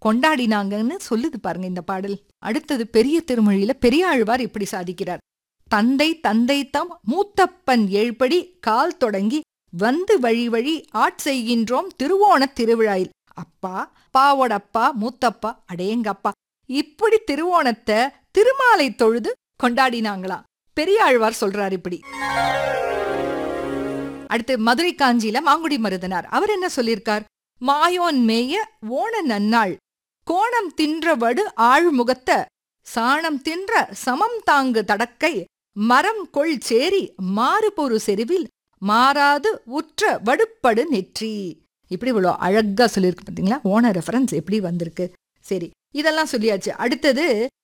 கொண்டாடினாங்கன்னு சொல்லுது பாருங்க இந்த பாடல் அடுத்தது பெரிய திருமொழியில பெரியாழ்வார் இப்படி சாதிக்கிறார் தந்தை தந்தை தம் மூத்தப்பன் ஏழ்படி கால் தொடங்கி வந்து வழி வழி ஆட்செய்கின்றோம் திருவோணத் திருவிழாயில் அப்பா பாவோடப்பா மூத்தப்பா அடேங்கப்பா இப்படி திருவோணத்தை திருமாலை தொழுது கொண்டாடினாங்களாம் பெரியாழ்வார் சொல்றார் இப்படி அடுத்து மதுரை காஞ்சியில மாங்குடி மருதனார் அவர் என்ன சொல்லியிருக்கார் மாயோன் மேய ஓண நன்னாள் கோணம் தின்ற வடு ஆழ்முகத்த சாணம் தின்ற சமம் தாங்கு தடக்கை மரம் கொள் சேரி மாறுபொரு செருவில் மாறாது உற்ற வடுப்படு நெற்றி இப்படி இவ்வளோ அழகா சொல்லியிருக்கு பார்த்தீங்களா ஓன ரெஃபரன்ஸ் எப்படி வந்திருக்கு சரி இதெல்லாம் சொல்லியாச்சு அடுத்தது